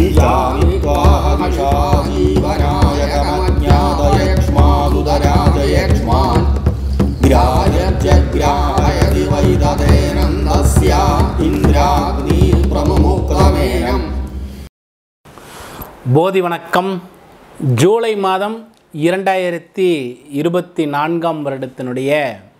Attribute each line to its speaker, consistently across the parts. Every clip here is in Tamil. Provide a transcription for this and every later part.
Speaker 1: ईजामि त्वाहमिषा जीवनाय कमज्ञातयक्ष्मादुदराजयक्ष्मान् ग्राह्यत्यग्राहयति वैदतेनन्दस्य इन्द्राग्नी प्रमुमुक्तमेनम्
Speaker 2: போதி வணக்கம் ஜூலை மாதம் இரண்டாயிரத்தி இருபத்தி நான்காம் வருடத்தினுடைய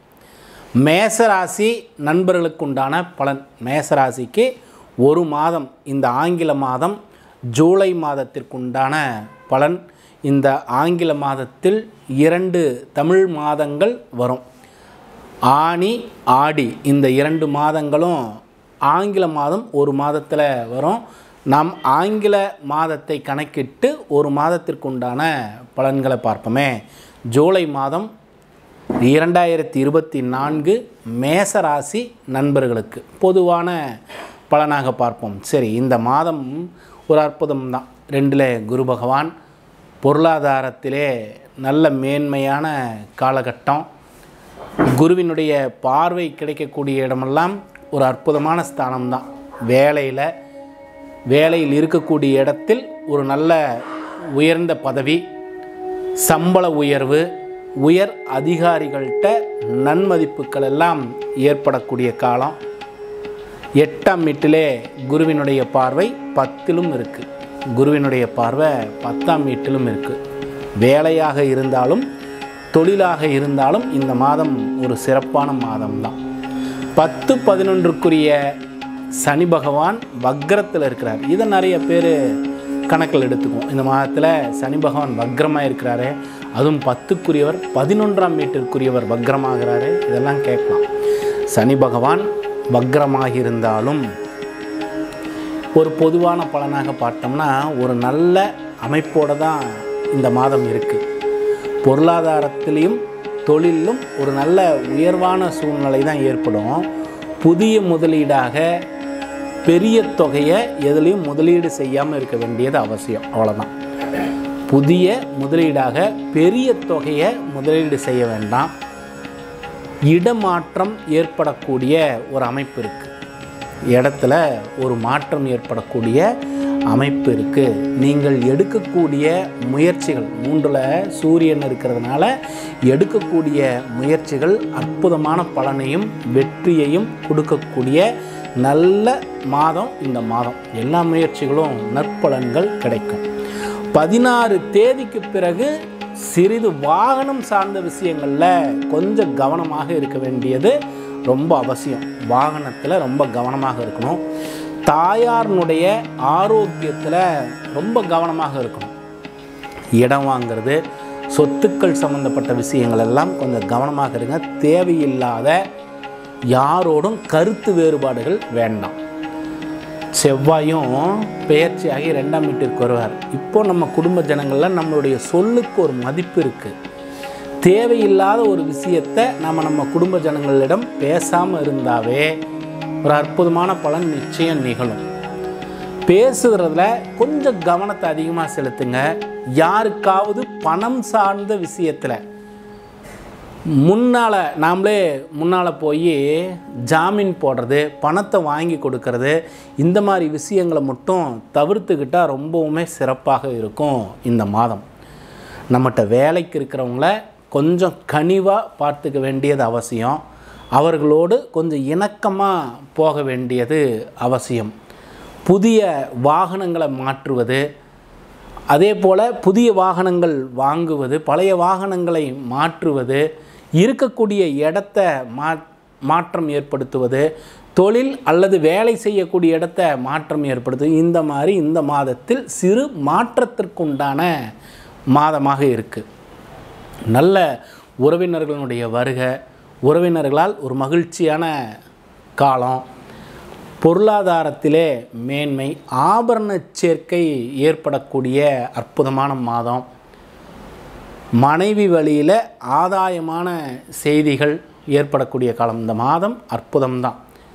Speaker 2: மேசராசி நண்பர்களுக்குண்டான பலன் மேசராசிக்கு ஒரு மாதம் இந்த ஆங்கில மாதம் ஜூலை மாதத்திற்குண்டான பலன் இந்த ஆங்கில மாதத்தில் இரண்டு தமிழ் மாதங்கள் வரும் ஆனி ஆடி இந்த இரண்டு மாதங்களும் ஆங்கில மாதம் ஒரு மாதத்தில் வரும் நாம் ஆங்கில மாதத்தை கணக்கிட்டு ஒரு மாதத்திற்குண்டான பலன்களை பார்ப்போமே ஜூலை மாதம் இரண்டாயிரத்தி இருபத்தி நான்கு மேசராசி நண்பர்களுக்கு பொதுவான பலனாக பார்ப்போம் சரி இந்த மாதம் ஒரு அற்புதம் தான் ரெண்டில் குரு பகவான் பொருளாதாரத்திலே நல்ல மேன்மையான காலகட்டம் குருவினுடைய பார்வை கிடைக்கக்கூடிய இடமெல்லாம் ஒரு அற்புதமான ஸ்தானம் தான் வேலையில் வேலையில் இருக்கக்கூடிய இடத்தில் ஒரு நல்ல உயர்ந்த பதவி சம்பள உயர்வு உயர் அதிகாரிகள்கிட்ட நன்மதிப்புகள் எல்லாம் ஏற்படக்கூடிய காலம் எட்டாம் வீட்டிலே குருவினுடைய பார்வை பத்திலும் இருக்குது குருவினுடைய பார்வை பத்தாம் வீட்டிலும் இருக்குது வேலையாக இருந்தாலும் தொழிலாக இருந்தாலும் இந்த மாதம் ஒரு சிறப்பான மாதம்தான் பத்து பதினொன்றுக்குரிய சனி பகவான் வக்ரத்தில் இருக்கிறார் இதை நிறைய பேர் கணக்கில் எடுத்துக்குவோம் இந்த மாதத்தில் சனி பகவான் வக்ரமாக இருக்கிறாரு அதுவும் பத்துக்குரியவர் பதினொன்றாம் வீட்டிற்குரியவர் வக்ரமாகிறாரு இதெல்லாம் கேட்கலாம் சனி பகவான் வக்ரமாக இருந்தாலும் ஒரு பொதுவான பலனாக பார்த்தோம்னா ஒரு நல்ல அமைப்போடு தான் இந்த மாதம் இருக்குது பொருளாதாரத்திலையும் தொழிலும் ஒரு நல்ல உயர்வான சூழ்நிலை தான் ஏற்படும் புதிய முதலீடாக பெரிய தொகையை எதுலேயும் முதலீடு செய்யாமல் இருக்க வேண்டியது அவசியம் அவ்வளோதான் புதிய முதலீடாக பெரிய தொகையை முதலீடு செய்ய வேண்டாம் இடமாற்றம் ஏற்படக்கூடிய ஒரு அமைப்பு இருக்குது இடத்துல ஒரு மாற்றம் ஏற்படக்கூடிய அமைப்பு இருக்குது நீங்கள் எடுக்கக்கூடிய முயற்சிகள் மூன்றில் சூரியன் இருக்கிறதுனால எடுக்கக்கூடிய முயற்சிகள் அற்புதமான பலனையும் வெற்றியையும் கொடுக்கக்கூடிய நல்ல மாதம் இந்த மாதம் எல்லா முயற்சிகளும் நற்பலன்கள் கிடைக்கும் பதினாறு தேதிக்கு பிறகு சிறிது வாகனம் சார்ந்த விஷயங்களில் கொஞ்சம் கவனமாக இருக்க வேண்டியது ரொம்ப அவசியம் வாகனத்தில் ரொம்ப கவனமாக இருக்கணும் தாயாரினுடைய ஆரோக்கியத்தில் ரொம்ப கவனமாக இருக்கணும் இடம் வாங்கிறது சொத்துக்கள் சம்மந்தப்பட்ட விஷயங்கள் எல்லாம் கொஞ்சம் கவனமாக இருங்க தேவையில்லாத யாரோடும் கருத்து வேறுபாடுகள் வேண்டாம் செவ்வாயும் பெயர்ச்சியாகி ரெண்டாம் வீட்டிற்கு வருவார் இப்போ நம்ம குடும்ப ஜனங்களில் நம்மளுடைய சொல்லுக்கு ஒரு மதிப்பு இருக்குது தேவையில்லாத ஒரு விஷயத்தை நம்ம நம்ம குடும்ப ஜனங்களிடம் பேசாமல் இருந்தாவே ஒரு அற்புதமான பலன் நிச்சயம் நிகழும் பேசுகிறதுல கொஞ்சம் கவனத்தை அதிகமாக செலுத்துங்க யாருக்காவது பணம் சார்ந்த விஷயத்தில் முன்னால் நாமளே முன்னால் போய் ஜாமீன் போடுறது பணத்தை வாங்கி கொடுக்கறது இந்த மாதிரி விஷயங்களை மட்டும் தவிர்த்துக்கிட்டால் ரொம்பவுமே சிறப்பாக இருக்கும் இந்த மாதம் நம்மகிட்ட வேலைக்கு இருக்கிறவங்கள கொஞ்சம் கனிவாக பார்த்துக்க வேண்டியது அவசியம் அவர்களோடு கொஞ்சம் இணக்கமாக போக வேண்டியது அவசியம் புதிய வாகனங்களை மாற்றுவது அதே போல் புதிய வாகனங்கள் வாங்குவது பழைய வாகனங்களை மாற்றுவது இருக்கக்கூடிய இடத்த மா மாற்றம் ஏற்படுத்துவது தொழில் அல்லது வேலை செய்யக்கூடிய இடத்த மாற்றம் ஏற்படுத்துவது இந்த மாதிரி இந்த மாதத்தில் சிறு மாற்றத்திற்குண்டான மாதமாக இருக்குது நல்ல உறவினர்களுடைய வருகை உறவினர்களால் ஒரு மகிழ்ச்சியான காலம் பொருளாதாரத்திலே மேன்மை ஆபரண சேர்க்கை ஏற்படக்கூடிய அற்புதமான மாதம் மனைவி வழியில் ஆதாயமான செய்திகள் ஏற்படக்கூடிய காலம் இந்த மாதம் அற்புதம்தான்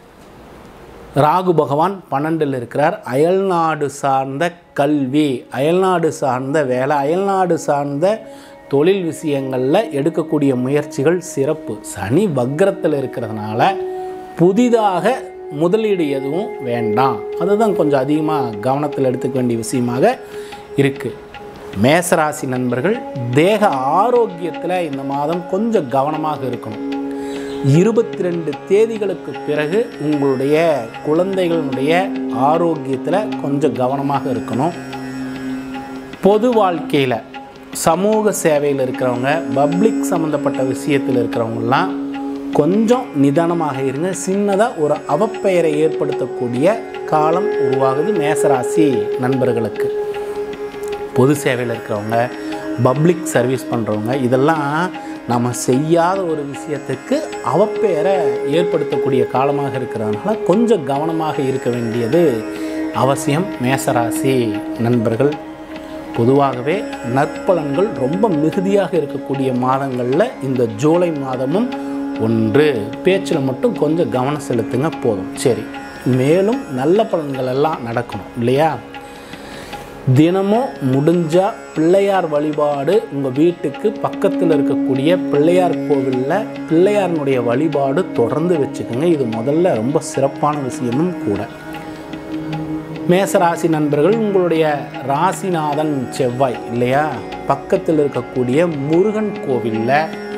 Speaker 2: ராகு பகவான் பன்னெண்டில் இருக்கிறார் அயல்நாடு சார்ந்த கல்வி அயல்நாடு சார்ந்த வேலை அயல்நாடு சார்ந்த தொழில் விஷயங்களில் எடுக்கக்கூடிய முயற்சிகள் சிறப்பு சனி வக்ரத்தில் இருக்கிறதுனால புதிதாக முதலீடு எதுவும் வேண்டாம் அதுதான் கொஞ்சம் அதிகமாக கவனத்தில் எடுத்துக்க வேண்டிய விஷயமாக இருக்குது மேசராசி நண்பர்கள் தேக ஆரோக்கியத்தில் இந்த மாதம் கொஞ்சம் கவனமாக இருக்கணும் இருபத்தி ரெண்டு தேதிகளுக்கு பிறகு உங்களுடைய குழந்தைகளுடைய ஆரோக்கியத்தில் கொஞ்சம் கவனமாக இருக்கணும் பொது வாழ்க்கையில் சமூக சேவையில் இருக்கிறவங்க பப்ளிக் சம்மந்தப்பட்ட விஷயத்தில் இருக்கிறவங்கலாம் கொஞ்சம் நிதானமாக இருங்க சின்னதாக ஒரு அவப்பெயரை ஏற்படுத்தக்கூடிய காலம் உருவாகுது மேசராசி நண்பர்களுக்கு பொது சேவையில் இருக்கிறவங்க பப்ளிக் சர்வீஸ் பண்ணுறவங்க இதெல்லாம் நம்ம செய்யாத ஒரு விஷயத்துக்கு அவப்பெயரை ஏற்படுத்தக்கூடிய காலமாக இருக்கிறதுனால கொஞ்சம் கவனமாக இருக்க வேண்டியது அவசியம் மேசராசி நண்பர்கள் பொதுவாகவே நற்பலன்கள் ரொம்ப மிகுதியாக இருக்கக்கூடிய மாதங்களில் இந்த ஜூலை மாதமும் ஒன்று பேச்சில் மட்டும் கொஞ்சம் கவனம் செலுத்துங்க போதும் சரி மேலும் நல்ல பலன்கள் எல்லாம் நடக்கணும் இல்லையா தினமும் முடிஞ்சால் பிள்ளையார் வழிபாடு உங்கள் வீட்டுக்கு பக்கத்தில் இருக்கக்கூடிய பிள்ளையார் கோவிலில் பிள்ளையாரினுடைய வழிபாடு தொடர்ந்து வச்சுக்கோங்க இது முதல்ல ரொம்ப சிறப்பான விஷயமும் கூட மேச ராசி நண்பர்கள் உங்களுடைய ராசிநாதன் செவ்வாய் இல்லையா பக்கத்தில் இருக்கக்கூடிய முருகன் கோவிலில்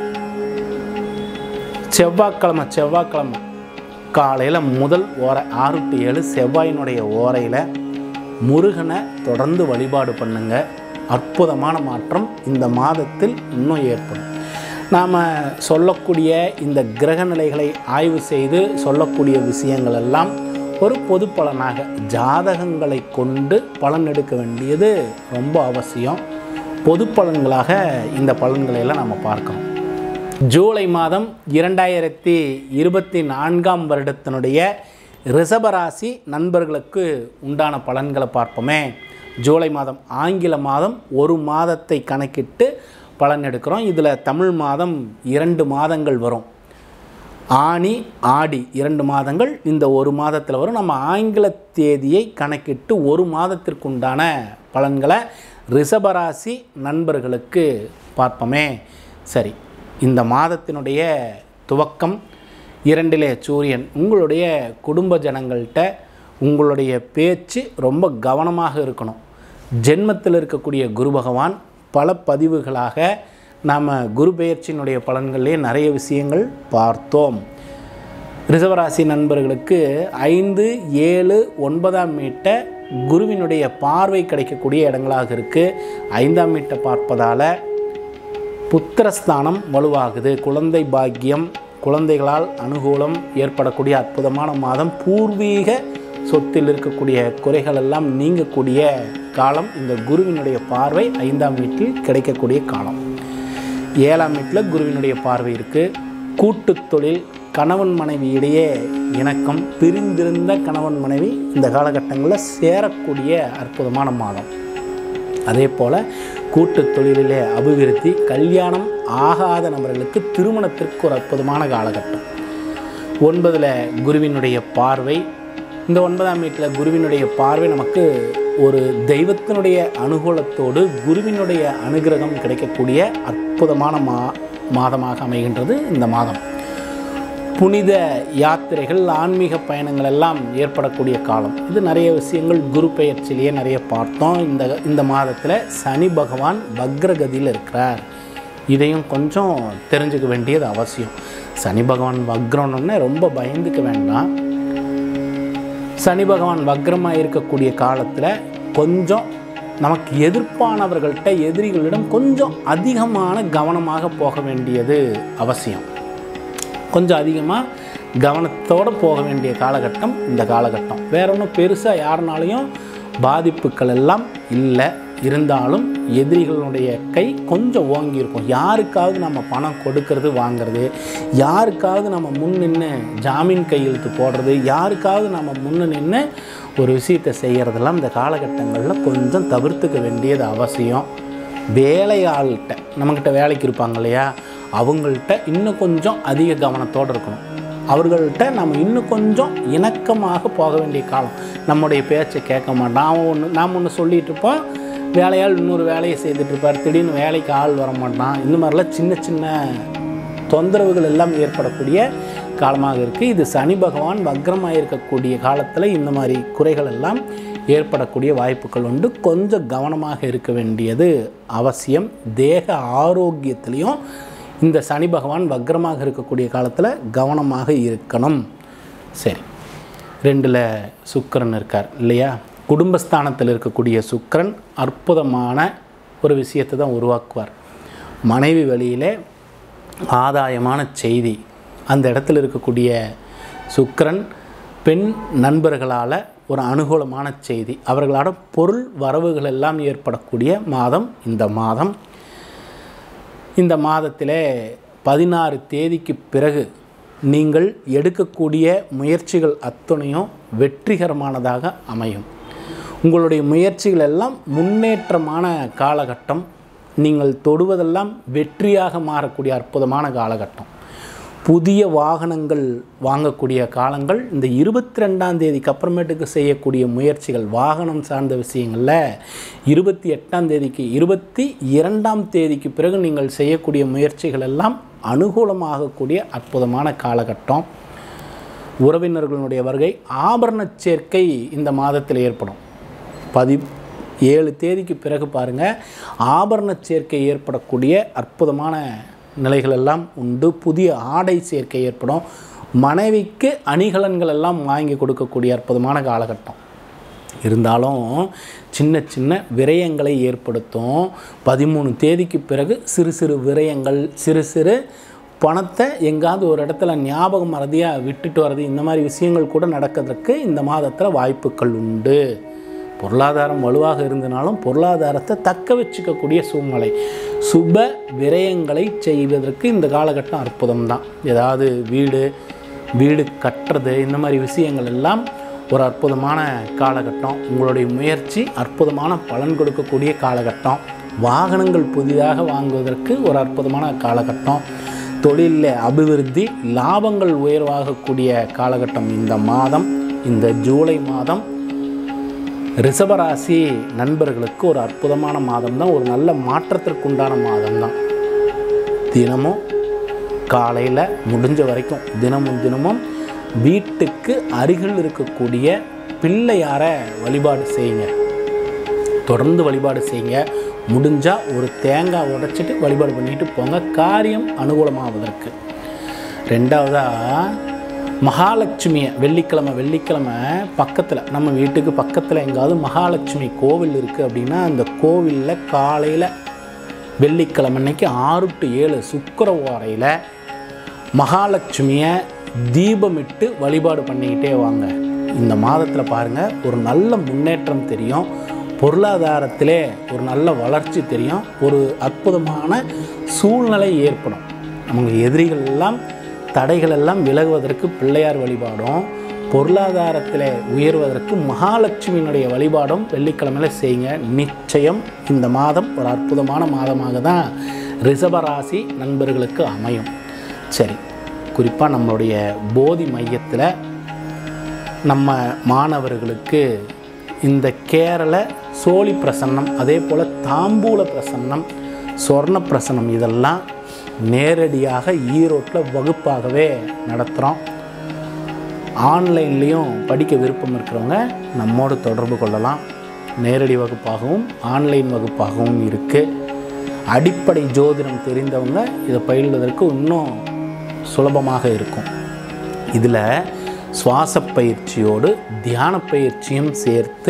Speaker 2: செவ்வாய்க்கிழமை செவ்வாய்க்கிழமை காலையில் முதல் ஓரை ஆறு டு ஏழு செவ்வாயினுடைய ஓரையில் முருகனை தொடர்ந்து வழிபாடு பண்ணுங்க அற்புதமான மாற்றம் இந்த மாதத்தில் இன்னும் ஏற்படும் நாம் சொல்லக்கூடிய இந்த கிரக நிலைகளை ஆய்வு செய்து சொல்லக்கூடிய விஷயங்கள் எல்லாம் ஒரு பொது பலனாக ஜாதகங்களை கொண்டு பலன் எடுக்க வேண்டியது ரொம்ப அவசியம் பொது பலன்களாக இந்த பலன்களை எல்லாம் நம்ம பார்க்கணும் ஜூலை மாதம் இரண்டாயிரத்தி இருபத்தி நான்காம் வருடத்தினுடைய ரிஷபராசி நண்பர்களுக்கு உண்டான பலன்களை பார்ப்போமே ஜூலை மாதம் ஆங்கில மாதம் ஒரு மாதத்தை கணக்கிட்டு பலன் எடுக்கிறோம் இதில் தமிழ் மாதம் இரண்டு மாதங்கள் வரும் ஆனி ஆடி இரண்டு மாதங்கள் இந்த ஒரு மாதத்தில் வரும் நம்ம ஆங்கில தேதியை கணக்கிட்டு ஒரு மாதத்திற்குண்டான பலன்களை ரிஷபராசி நண்பர்களுக்கு பார்ப்போமே சரி இந்த மாதத்தினுடைய துவக்கம் இரண்டிலே சூரியன் உங்களுடைய குடும்ப ஜனங்கள்கிட்ட உங்களுடைய பேச்சு ரொம்ப கவனமாக இருக்கணும் ஜென்மத்தில் இருக்கக்கூடிய குரு பகவான் பல பதிவுகளாக நாம் குரு பெயர்ச்சியினுடைய பலன்களிலே நிறைய விஷயங்கள் பார்த்தோம் ரிஷபராசி நண்பர்களுக்கு ஐந்து ஏழு ஒன்பதாம் மீட்டை குருவினுடைய பார்வை கிடைக்கக்கூடிய இடங்களாக இருக்குது ஐந்தாம் மீட்டை பார்ப்பதால் புத்திரஸ்தானம் வலுவாகுது குழந்தை பாக்கியம் குழந்தைகளால் அனுகூலம் ஏற்படக்கூடிய அற்புதமான மாதம் பூர்வீக சொத்தில் இருக்கக்கூடிய குறைகள் எல்லாம் நீங்கக்கூடிய காலம் இந்த குருவினுடைய பார்வை ஐந்தாம் வீட்டில் கிடைக்கக்கூடிய காலம் ஏழாம் வீட்டில் குருவினுடைய பார்வை இருக்குது கூட்டுத் தொழில் கணவன் மனைவி இடையே இணக்கம் பிரிந்திருந்த கணவன் மனைவி இந்த காலகட்டங்களில் சேரக்கூடிய அற்புதமான மாதம் அதே போல் கூட்டுத் தொழிலிலே அபிவிருத்தி கல்யாணம் ஆகாத நபர்களுக்கு திருமணத்திற்கு ஒரு அற்புதமான காலகட்டம் ஒன்பதில் குருவினுடைய பார்வை இந்த ஒன்பதாம் வீட்டில் குருவினுடைய பார்வை நமக்கு ஒரு தெய்வத்தினுடைய அனுகூலத்தோடு குருவினுடைய அனுகிரகம் கிடைக்கக்கூடிய அற்புதமான மா மாதமாக அமைகின்றது இந்த மாதம் புனித யாத்திரைகள் ஆன்மீக பயணங்கள் எல்லாம் ஏற்படக்கூடிய காலம் இது நிறைய விஷயங்கள் குரு பெயர்ச்சிலேயே நிறைய பார்த்தோம் இந்த இந்த மாதத்தில் சனி பகவான் வக்ரகதியில் இருக்கிறார் இதையும் கொஞ்சம் தெரிஞ்சுக்க வேண்டியது அவசியம் சனி பகவான் வக்ரம்னு ரொம்ப பயந்துக்க வேண்டாம் சனி பகவான் வக்ரமாக இருக்கக்கூடிய காலத்தில் கொஞ்சம் நமக்கு எதிர்ப்பானவர்கள்ட்ட எதிரிகளிடம் கொஞ்சம் அதிகமான கவனமாக போக வேண்டியது அவசியம் கொஞ்சம் அதிகமாக கவனத்தோடு போக வேண்டிய காலகட்டம் இந்த காலகட்டம் வேற ஒன்றும் பெருசாக யாருனாலையும் பாதிப்புகள் எல்லாம் இல்லை இருந்தாலும் எதிரிகளுடைய கை கொஞ்சம் ஓங்கி இருக்கும் யாருக்காவது நம்ம பணம் கொடுக்கறது வாங்குறது யாருக்காவது நம்ம முன் நின்று ஜாமீன் கையெழுத்து போடுறது யாருக்காவது நம்ம முன்னு நின்று ஒரு விஷயத்தை செய்கிறதெல்லாம் இந்த காலகட்டங்களில் கொஞ்சம் தவிர்த்துக்க வேண்டியது அவசியம் வேலையாள்கிட்ட நம்மக்கிட்ட வேலைக்கு இருப்பாங்க இல்லையா அவங்கள்ட்ட இன்னும் கொஞ்சம் அதிக கவனத்தோடு இருக்கணும் அவர்கள்ட்ட நம்ம இன்னும் கொஞ்சம் இணக்கமாக போக வேண்டிய காலம் நம்முடைய பேச்சை கேட்க மாட்டோம் அவன் ஒன்று நாம் ஒன்று சொல்லிட்டு இருப்போம் வேலையால் இன்னொரு வேலையை செய்துட்டு இருப்பார் திடீர்னு வேலைக்கு ஆள் வர மாட்டான் இந்த மாதிரிலாம் சின்ன சின்ன தொந்தரவுகள் எல்லாம் ஏற்படக்கூடிய காலமாக இருக்குது இது சனி பகவான் வக்ரமாக இருக்கக்கூடிய காலத்தில் இந்த மாதிரி குறைகள் எல்லாம் ஏற்படக்கூடிய வாய்ப்புகள் உண்டு கொஞ்சம் கவனமாக இருக்க வேண்டியது அவசியம் தேக ஆரோக்கியத்திலையும் இந்த சனி பகவான் வக்ரமாக இருக்கக்கூடிய காலத்தில் கவனமாக இருக்கணும் சரி ரெண்டில் சுக்கிரன் இருக்கார் இல்லையா குடும்பஸ்தானத்தில் இருக்கக்கூடிய சுக்கிரன் அற்புதமான ஒரு விஷயத்தை தான் உருவாக்குவார் மனைவி வழியிலே ஆதாயமான செய்தி அந்த இடத்துல இருக்கக்கூடிய சுக்கிரன் பெண் நண்பர்களால் ஒரு அனுகூலமான செய்தி அவர்களோட பொருள் வரவுகள் எல்லாம் ஏற்படக்கூடிய மாதம் இந்த மாதம் இந்த மாதத்திலே பதினாறு தேதிக்கு பிறகு நீங்கள் எடுக்கக்கூடிய முயற்சிகள் அத்தனையும் வெற்றிகரமானதாக அமையும் உங்களுடைய முயற்சிகள் எல்லாம் முன்னேற்றமான காலகட்டம் நீங்கள் தொடுவதெல்லாம் வெற்றியாக மாறக்கூடிய அற்புதமான காலகட்டம் புதிய வாகனங்கள் வாங்கக்கூடிய காலங்கள் இந்த இருபத்தி ரெண்டாம் தேதிக்கு அப்புறமேட்டுக்கு செய்யக்கூடிய முயற்சிகள் வாகனம் சார்ந்த விஷயங்களில் இருபத்தி எட்டாம் தேதிக்கு இருபத்தி இரண்டாம் தேதிக்கு பிறகு நீங்கள் செய்யக்கூடிய முயற்சிகள் எல்லாம் அனுகூலமாகக்கூடிய அற்புதமான காலகட்டம் உறவினர்களுடைய வருகை ஆபரண சேர்க்கை இந்த மாதத்தில் ஏற்படும் பதி ஏழு தேதிக்கு பிறகு பாருங்கள் ஆபரண சேர்க்கை ஏற்படக்கூடிய அற்புதமான நிலைகள் எல்லாம் உண்டு புதிய ஆடை சேர்க்கை ஏற்படும் மனைவிக்கு அணிகலன்கள் எல்லாம் வாங்கி கொடுக்கக்கூடிய அற்புதமான காலகட்டம் இருந்தாலும் சின்ன சின்ன விரயங்களை ஏற்படுத்தும் பதிமூணு தேதிக்கு பிறகு சிறு சிறு விரயங்கள் சிறு சிறு பணத்தை எங்காவது ஒரு இடத்துல ஞாபகம் மறதியாக விட்டுட்டு வர்றது இந்த மாதிரி விஷயங்கள் கூட நடக்கிறதுக்கு இந்த மாதத்தில் வாய்ப்புகள் உண்டு பொருளாதாரம் வலுவாக இருந்தனாலும் பொருளாதாரத்தை தக்க வச்சுக்கக்கூடிய சூழ்நிலை சுப விரயங்களை செய்வதற்கு இந்த காலகட்டம் அற்புதம் தான் ஏதாவது வீடு வீடு கட்டுறது இந்த மாதிரி விஷயங்கள் எல்லாம் ஒரு அற்புதமான காலகட்டம் உங்களுடைய முயற்சி அற்புதமான பலன் கொடுக்கக்கூடிய காலகட்டம் வாகனங்கள் புதிதாக வாங்குவதற்கு ஒரு அற்புதமான காலகட்டம் தொழிலில் அபிவிருத்தி லாபங்கள் உயர்வாகக்கூடிய காலகட்டம் இந்த மாதம் இந்த ஜூலை மாதம் ரிஷபராசி நண்பர்களுக்கு ஒரு அற்புதமான மாதம் தான் ஒரு நல்ல மாற்றத்திற்குண்டான மாதம் தான் தினமும் காலையில் முடிஞ்ச வரைக்கும் தினமும் தினமும் வீட்டுக்கு அருகில் இருக்கக்கூடிய பிள்ளையாரை வழிபாடு செய்யுங்க தொடர்ந்து வழிபாடு செய்யுங்க முடிஞ்சால் ஒரு தேங்காய் உடைச்சிட்டு வழிபாடு பண்ணிட்டு போங்க காரியம் அனுகூலமாவதற்கு ரெண்டாவதாக மகாலட்சுமியை வெள்ளிக்கிழமை வெள்ளிக்கிழமை பக்கத்தில் நம்ம வீட்டுக்கு பக்கத்தில் எங்காவது மகாலட்சுமி கோவில் இருக்குது அப்படின்னா அந்த கோவிலில் காலையில் வெள்ளிக்கிழமை அன்னைக்கு ஆறு டு ஏழு சுக்கரவாரையில் மகாலட்சுமியை தீபமிட்டு வழிபாடு பண்ணிக்கிட்டே வாங்க இந்த மாதத்தில் பாருங்கள் ஒரு நல்ல முன்னேற்றம் தெரியும் பொருளாதாரத்திலே ஒரு நல்ல வளர்ச்சி தெரியும் ஒரு அற்புதமான சூழ்நிலை ஏற்படும் நமக்கு எதிரிகள் எல்லாம் தடைகள் எல்லாம் விலகுவதற்கு பிள்ளையார் வழிபாடும் பொருளாதாரத்தில் உயர்வதற்கு மகாலட்சுமியினுடைய வழிபாடும் வெள்ளிக்கிழமையில் செய்யுங்க நிச்சயம் இந்த மாதம் ஒரு அற்புதமான மாதமாக தான் ரிஷபராசி நண்பர்களுக்கு அமையும் சரி குறிப்பாக நம்மளுடைய போதி மையத்தில் நம்ம மாணவர்களுக்கு இந்த கேரள சோழி பிரசன்னம் அதே போல் தாம்பூல பிரசன்னம் சொர்ண பிரசன்னம் இதெல்லாம் நேரடியாக ஈரோட்டில் வகுப்பாகவே நடத்துகிறோம் ஆன்லைன்லேயும் படிக்க விருப்பம் இருக்கிறவங்க நம்மோடு தொடர்பு கொள்ளலாம் நேரடி வகுப்பாகவும் ஆன்லைன் வகுப்பாகவும் இருக்குது அடிப்படை ஜோதிடம் தெரிந்தவங்க இதை பயில்வதற்கு இன்னும் சுலபமாக இருக்கும் இதில் சுவாச பயிற்சியோடு தியான பயிற்சியும் சேர்த்து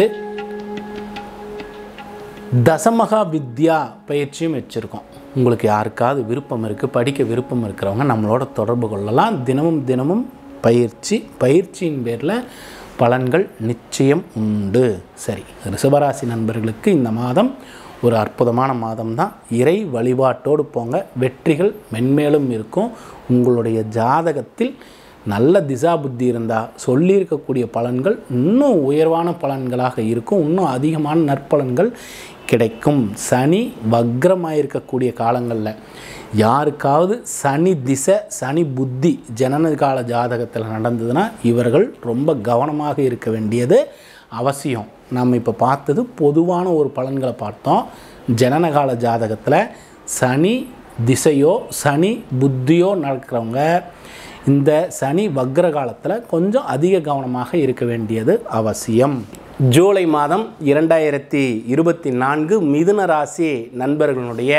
Speaker 2: தசமகா வித்யா பயிற்சியும் வச்சுருக்கோம் உங்களுக்கு யாருக்காவது விருப்பம் இருக்குது படிக்க விருப்பம் இருக்கிறவங்க நம்மளோட தொடர்பு கொள்ளலாம் தினமும் தினமும் பயிற்சி பயிற்சியின் பேரில் பலன்கள் நிச்சயம் உண்டு சரி ரிஷபராசி நண்பர்களுக்கு இந்த மாதம் ஒரு அற்புதமான மாதம் தான் இறை வழிபாட்டோடு போங்க வெற்றிகள் மென்மேலும் இருக்கும் உங்களுடைய ஜாதகத்தில் நல்ல திசா புத்தி இருந்தால் சொல்லியிருக்கக்கூடிய பலன்கள் இன்னும் உயர்வான பலன்களாக இருக்கும் இன்னும் அதிகமான நற்பலன்கள் கிடைக்கும் சனி வக்ரமாக இருக்கக்கூடிய காலங்களில் யாருக்காவது சனி திசை சனி புத்தி ஜனன கால ஜாதகத்தில் நடந்ததுன்னா இவர்கள் ரொம்ப கவனமாக இருக்க வேண்டியது அவசியம் நம்ம இப்போ பார்த்தது பொதுவான ஒரு பலன்களை பார்த்தோம் ஜனனகால ஜாதகத்தில் சனி திசையோ சனி புத்தியோ நடக்கிறவங்க இந்த சனி வக்ர காலத்தில் கொஞ்சம் அதிக கவனமாக இருக்க வேண்டியது அவசியம் ஜூலை மாதம் இரண்டாயிரத்தி இருபத்தி நான்கு மிதுன ராசி நண்பர்களுடைய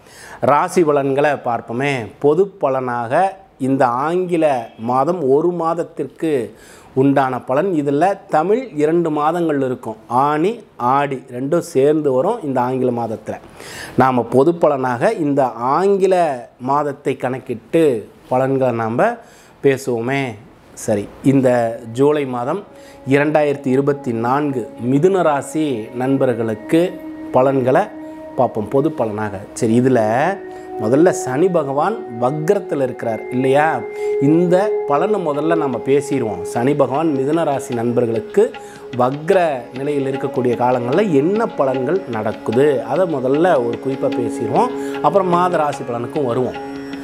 Speaker 2: ராசி பலன்களை பார்ப்போமே பொது பலனாக இந்த ஆங்கில மாதம் ஒரு மாதத்திற்கு உண்டான பலன் இதில் தமிழ் இரண்டு மாதங்கள் இருக்கும் ஆணி ஆடி ரெண்டும் சேர்ந்து வரும் இந்த ஆங்கில மாதத்தில் நாம் பொது பலனாக இந்த ஆங்கில மாதத்தை கணக்கிட்டு பலன்களை நாம் பேசுவோமே சரி இந்த ஜூலை மாதம் இரண்டாயிரத்தி இருபத்தி நான்கு மிதுன ராசி நண்பர்களுக்கு பலன்களை பார்ப்போம் பொது பலனாக சரி இதில் முதல்ல சனி பகவான் வக்ரத்தில் இருக்கிறார் இல்லையா இந்த பலனை முதல்ல நம்ம பேசிடுவோம் சனி பகவான் மிதுன ராசி நண்பர்களுக்கு வக்ர நிலையில் இருக்கக்கூடிய காலங்களில் என்ன பலன்கள் நடக்குது அதை முதல்ல ஒரு குறிப்பாக பேசிடுவோம் அப்புறம் மாத ராசி பலனுக்கும் வருவோம்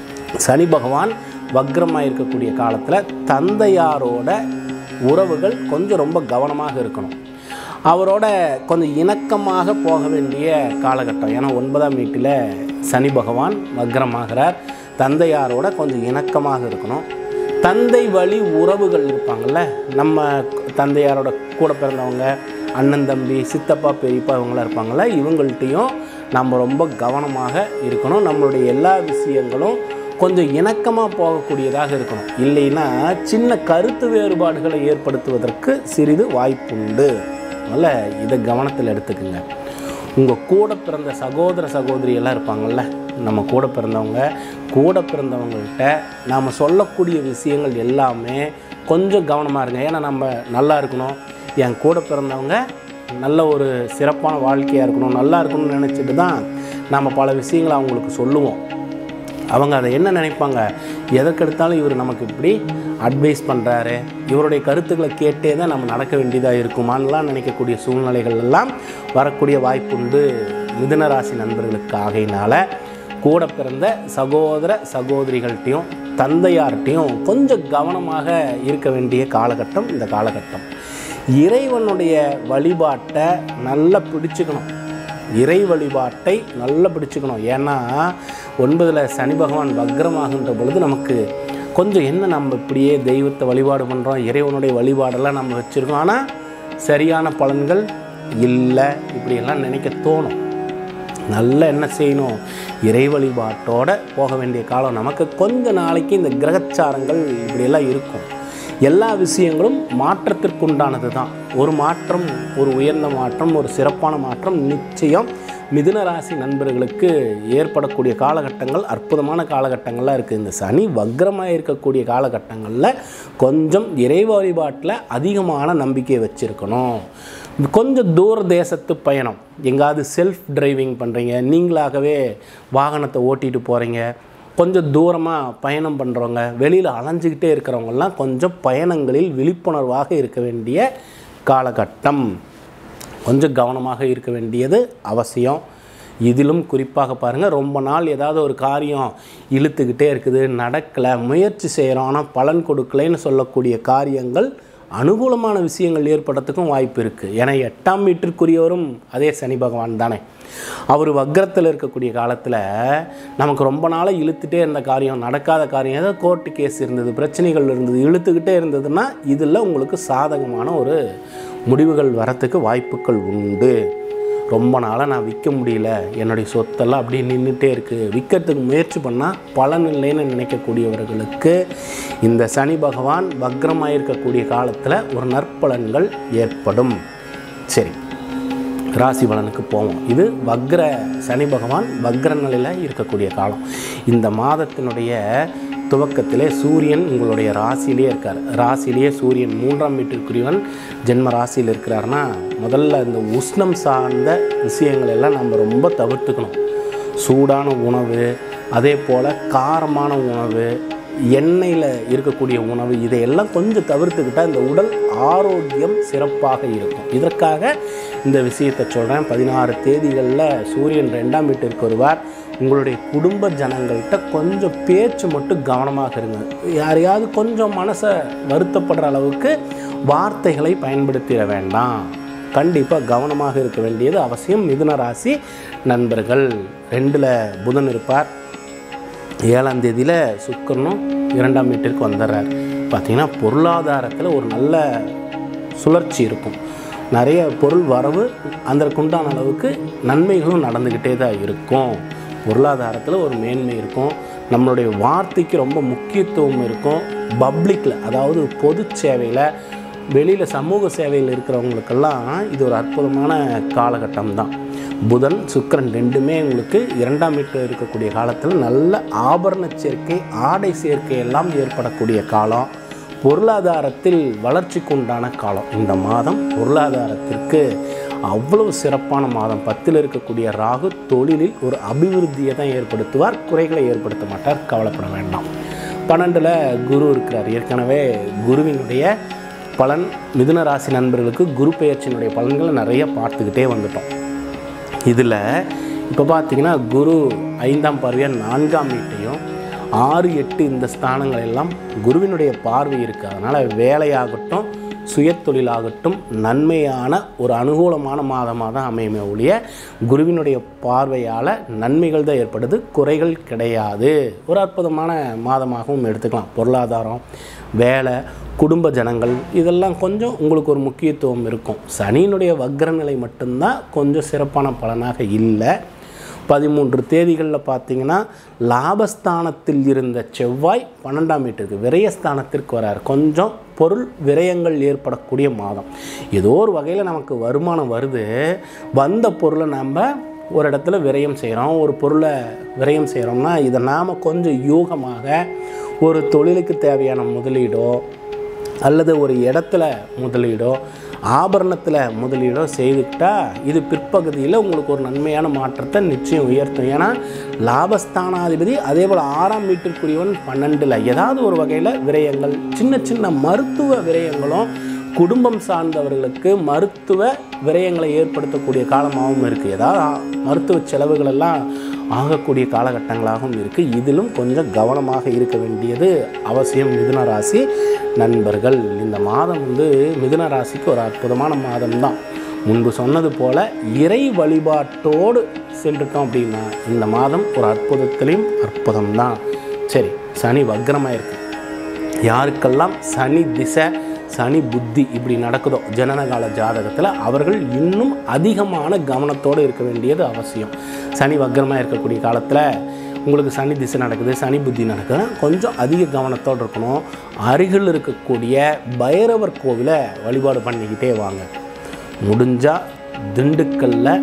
Speaker 2: சனி பகவான் வக்ரமாக இருக்கக்கூடிய காலத்தில் தந்தையாரோட உறவுகள் கொஞ்சம் ரொம்ப கவனமாக இருக்கணும் அவரோட கொஞ்சம் இணக்கமாக போக வேண்டிய காலகட்டம் ஏன்னா ஒன்பதாம் வீட்டில் சனி பகவான் வக்ரமாகிறார் தந்தையாரோட கொஞ்சம் இணக்கமாக இருக்கணும் தந்தை வழி உறவுகள் இருப்பாங்கள்ல நம்ம தந்தையாரோட கூட பிறந்தவங்க அண்ணன் தம்பி சித்தப்பா பெரியப்பா இவங்களாம் இருப்பாங்கள்ல இவங்கள்ட்டையும் நம்ம ரொம்ப கவனமாக இருக்கணும் நம்மளுடைய எல்லா விஷயங்களும் கொஞ்சம் இணக்கமாக போகக்கூடியதாக இருக்கணும் இல்லைன்னா சின்ன கருத்து வேறுபாடுகளை ஏற்படுத்துவதற்கு சிறிது வாய்ப்புண்டு அதனால் இதை கவனத்தில் எடுத்துக்குங்க உங்கள் கூட பிறந்த சகோதர சகோதரி எல்லாம் இருப்பாங்கள்ல நம்ம கூட பிறந்தவங்க கூட பிறந்தவங்கள்ட்ட நாம் சொல்லக்கூடிய விஷயங்கள் எல்லாமே கொஞ்சம் கவனமாக இருங்க ஏன்னா நம்ம நல்லா இருக்கணும் என் கூட பிறந்தவங்க நல்ல ஒரு சிறப்பான வாழ்க்கையாக இருக்கணும் நல்லா இருக்கணும்னு நினச்சிட்டு தான் நம்ம பல விஷயங்களை அவங்களுக்கு சொல்லுவோம் அவங்க அதை என்ன நினைப்பாங்க எதற்கெடுத்தாலும் இவர் நமக்கு இப்படி அட்வைஸ் பண்ணுறாரு இவருடைய கருத்துக்களை கேட்டே தான் நம்ம நடக்க வேண்டியதாக இருக்குமான்லாம் நினைக்கக்கூடிய சூழ்நிலைகள் எல்லாம் வரக்கூடிய வாய்ப்புண்டு மிதுன ராசி நண்பர்களுக்கு ஆகையினால கூட பிறந்த சகோதர சகோதரிகள்கிட்டையும் தந்தையார்கிட்டையும் கொஞ்சம் கவனமாக இருக்க வேண்டிய காலகட்டம் இந்த காலகட்டம் இறைவனுடைய வழிபாட்டை நல்லா பிடிச்சுக்கணும் இறை வழிபாட்டை நல்லா பிடிச்சுக்கணும் ஏன்னா ஒன்பதில் சனி பகவான் வக்ரமாகின்ற பொழுது நமக்கு கொஞ்சம் என்ன நம்ம இப்படியே தெய்வத்தை வழிபாடு பண்ணுறோம் இறைவனுடைய வழிபாடெல்லாம் நம்ம வச்சுருக்கோம் ஆனால் சரியான பலன்கள் இல்லை இப்படியெல்லாம் நினைக்க தோணும் நல்ல என்ன செய்யணும் இறை வழிபாட்டோட போக வேண்டிய காலம் நமக்கு கொஞ்ச நாளைக்கு இந்த கிரகச்சாரங்கள் இப்படியெல்லாம் இருக்கும் எல்லா விஷயங்களும் மாற்றத்திற்குண்டானது தான் ஒரு மாற்றம் ஒரு உயர்ந்த மாற்றம் ஒரு சிறப்பான மாற்றம் நிச்சயம் மிதுன ராசி நண்பர்களுக்கு ஏற்படக்கூடிய காலகட்டங்கள் அற்புதமான காலகட்டங்கள்லாம் இருக்குது இந்த சனி வக்ரமாக இருக்கக்கூடிய காலகட்டங்களில் கொஞ்சம் இறை வழிபாட்டில் அதிகமான நம்பிக்கையை வச்சுருக்கணும் கொஞ்சம் தூர தேசத்து பயணம் எங்காவது செல்ஃப் டிரைவிங் பண்ணுறீங்க நீங்களாகவே வாகனத்தை ஓட்டிகிட்டு போகிறீங்க கொஞ்சம் தூரமாக பயணம் பண்ணுறவங்க வெளியில் அலைஞ்சிக்கிட்டே இருக்கிறவங்கெல்லாம் கொஞ்சம் பயணங்களில் விழிப்புணர்வாக இருக்க வேண்டிய காலகட்டம் கொஞ்சம் கவனமாக இருக்க வேண்டியது அவசியம் இதிலும் குறிப்பாக பாருங்கள் ரொம்ப நாள் ஏதாவது ஒரு காரியம் இழுத்துக்கிட்டே இருக்குது நடக்கலை முயற்சி செய்கிறோம் ஆனால் பலன் கொடுக்கலைன்னு சொல்லக்கூடிய காரியங்கள் அனுகூலமான விஷயங்கள் ஏற்படுறதுக்கும் வாய்ப்பு இருக்குது ஏன்னா எட்டாம் வீட்டிற்குரியவரும் அதே சனி பகவான் தானே அவர் வக்ரத்தில் இருக்கக்கூடிய காலத்தில் நமக்கு ரொம்ப நாளாக இழுத்துட்டே இருந்த காரியம் நடக்காத காரியம் ஏதோ கோர்ட்டு கேஸ் இருந்தது பிரச்சனைகள் இருந்தது இழுத்துக்கிட்டே இருந்ததுன்னா இதில் உங்களுக்கு சாதகமான ஒரு முடிவுகள் வரத்துக்கு வாய்ப்புகள் உண்டு ரொம்ப நாளாக நான் விற்க முடியல என்னுடைய சொத்தெல்லாம் அப்படியே நின்றுட்டே இருக்குது விற்கிறதுக்கு முயற்சி பண்ணால் பலன் இல்லைன்னு நினைக்கக்கூடியவர்களுக்கு இந்த சனி பகவான் வக்ரமாக இருக்கக்கூடிய காலத்தில் ஒரு நற்பலன்கள் ஏற்படும் சரி ராசி பலனுக்கு போவோம் இது வக்ர சனி பகவான் வக்ர நிலையில் இருக்கக்கூடிய காலம் இந்த மாதத்தினுடைய துவக்கத்திலே சூரியன் உங்களுடைய ராசியிலே இருக்கார் ராசியிலேயே சூரியன் மூன்றாம் வீட்டிற்குரியவன் ஜென்ம ராசியில் இருக்கிறாருன்னா முதல்ல இந்த உஷ்ணம் சார்ந்த விஷயங்கள் எல்லாம் நம்ம ரொம்ப தவிர்த்துக்கணும் சூடான உணவு அதே போல் காரமான உணவு எண்ணெயில் இருக்கக்கூடிய உணவு இதையெல்லாம் கொஞ்சம் தவிர்த்துக்கிட்டால் இந்த உடல் ஆரோக்கியம் சிறப்பாக இருக்கும் இதற்காக இந்த விஷயத்தை சொல்கிறேன் பதினாறு தேதிகளில் சூரியன் ரெண்டாம் வீட்டிற்கு வருவார் உங்களுடைய குடும்ப ஜனங்கள்கிட்ட கொஞ்சம் பேச்சு மட்டும் கவனமாக இருங்க யாரையாவது கொஞ்சம் மனசை வருத்தப்படுற அளவுக்கு வார்த்தைகளை பயன்படுத்திட வேண்டாம் கண்டிப்பாக கவனமாக இருக்க வேண்டியது அவசியம் மிதுன ராசி நண்பர்கள் ரெண்டில் புதன் இருப்பார் ஏழாம் தேதியில் சுக்கரனும் இரண்டாம் வீட்டிற்கு வந்துடுறார் பார்த்தீங்கன்னா பொருளாதாரத்தில் ஒரு நல்ல சுழற்சி இருக்கும் நிறைய பொருள் வரவு அதற்குண்டான அளவுக்கு நன்மைகளும் நடந்துக்கிட்டே தான் இருக்கும் பொருளாதாரத்தில் ஒரு மேன்மை இருக்கும் நம்மளுடைய வார்த்தைக்கு ரொம்ப முக்கியத்துவம் இருக்கும் பப்ளிக்கில் அதாவது பொது சேவையில் வெளியில் சமூக சேவையில் இருக்கிறவங்களுக்கெல்லாம் இது ஒரு அற்புதமான காலகட்டம் தான் புதன் சுக்கிரன் ரெண்டுமே உங்களுக்கு இரண்டாம் வீட்டில் இருக்கக்கூடிய காலத்தில் நல்ல ஆபரண சேர்க்கை ஆடை சேர்க்கை எல்லாம் ஏற்படக்கூடிய காலம் பொருளாதாரத்தில் வளர்ச்சிக்கு உண்டான காலம் இந்த மாதம் பொருளாதாரத்திற்கு அவ்வளவு சிறப்பான மாதம் பத்தில் இருக்கக்கூடிய ராகு தொழிலில் ஒரு அபிவிருத்தியை தான் ஏற்படுத்துவார் குறைகளை ஏற்படுத்த மாட்டார் கவலைப்பட வேண்டாம் பன்னெண்டில் குரு இருக்கிறார் ஏற்கனவே குருவினுடைய பலன் மிதுன ராசி நண்பர்களுக்கு குரு பெயர்ச்சியினுடைய பலன்களை நிறைய பார்த்துக்கிட்டே வந்துட்டோம் இதில் இப்போ பார்த்தீங்கன்னா குரு ஐந்தாம் பார்வையாக நான்காம் வீட்டையும் ஆறு எட்டு இந்த ஸ்தானங்கள் எல்லாம் குருவினுடைய பார்வை இருக்குது அதனால் வேலையாகட்டும் சுயத்தொழிலாகட்டும் நன்மையான ஒரு அனுகூலமான மாதமாக தான் அமையுமே ஒழிய குருவினுடைய பார்வையால் நன்மைகள் தான் ஏற்படுது குறைகள் கிடையாது ஒரு அற்புதமான மாதமாகவும் எடுத்துக்கலாம் பொருளாதாரம் வேலை குடும்ப ஜனங்கள் இதெல்லாம் கொஞ்சம் உங்களுக்கு ஒரு முக்கியத்துவம் இருக்கும் சனியினுடைய வக்ர நிலை மட்டும்தான் கொஞ்சம் சிறப்பான பலனாக இல்லை பதிமூன்று தேதிகளில் பார்த்தீங்கன்னா லாபஸ்தானத்தில் இருந்த செவ்வாய் பன்னெண்டாம் வீட்டிற்கு விரயஸ்தானத்திற்கு வரார் கொஞ்சம் பொருள் விரயங்கள் ஏற்படக்கூடிய மாதம் ஏதோ ஒரு வகையில் நமக்கு வருமானம் வருது வந்த பொருளை நம்ம ஒரு இடத்துல விரயம் செய்கிறோம் ஒரு பொருளை விரயம் செய்கிறோம்னா இதை நாம் கொஞ்சம் யூகமாக ஒரு தொழிலுக்கு தேவையான முதலீடோ அல்லது ஒரு இடத்துல முதலீடோ ஆபரணத்தில் முதலீடோ செய்துக்கிட்டா இது பிற்பகுதியில் உங்களுக்கு ஒரு நன்மையான மாற்றத்தை நிச்சயம் உயர்த்தும் ஏன்னா லாபஸ்தானாதிபதி அதே போல் ஆறாம் வீட்டிற்குரியவன் பன்னெண்டில் ஏதாவது ஒரு வகையில் விரயங்கள் சின்ன சின்ன மருத்துவ விரயங்களும் குடும்பம் சார்ந்தவர்களுக்கு மருத்துவ விரயங்களை ஏற்படுத்தக்கூடிய காலமாகவும் இருக்குது ஏதாவது ஆ- மருத்துவ செலவுகள் எல்லாம் ஆகக்கூடிய காலகட்டங்களாகவும் இருக்குது இதிலும் கொஞ்சம் கவனமாக இருக்க வேண்டியது அவசியம் மிதுன ராசி நண்பர்கள் இந்த மாதம் வந்து மிதுன ராசிக்கு ஒரு அற்புதமான மாதம் தான் முன்பு சொன்னது போல இறை வழிபாட்டோடு சென்றுட்டோம் அப்படின்னா இந்த மாதம் ஒரு அற்புதத்திலையும் அற்புதம் தான் சரி சனி வக்ரமாக இருக்கு யாருக்கெல்லாம் சனி திசை சனி புத்தி இப்படி நடக்குதோ ஜனனகால ஜாதகத்தில் அவர்கள் இன்னும் அதிகமான கவனத்தோடு இருக்க வேண்டியது அவசியம் சனி வக்ரமாக இருக்கக்கூடிய காலத்தில் உங்களுக்கு சனி திசை நடக்குது சனி புத்தி நடக்குதுன்னா கொஞ்சம் அதிக கவனத்தோடு இருக்கணும் அருகில் இருக்கக்கூடிய பைரவர் கோவிலை வழிபாடு பண்ணிக்கிட்டே வாங்க முடிஞ்சால் திண்டுக்கல்ல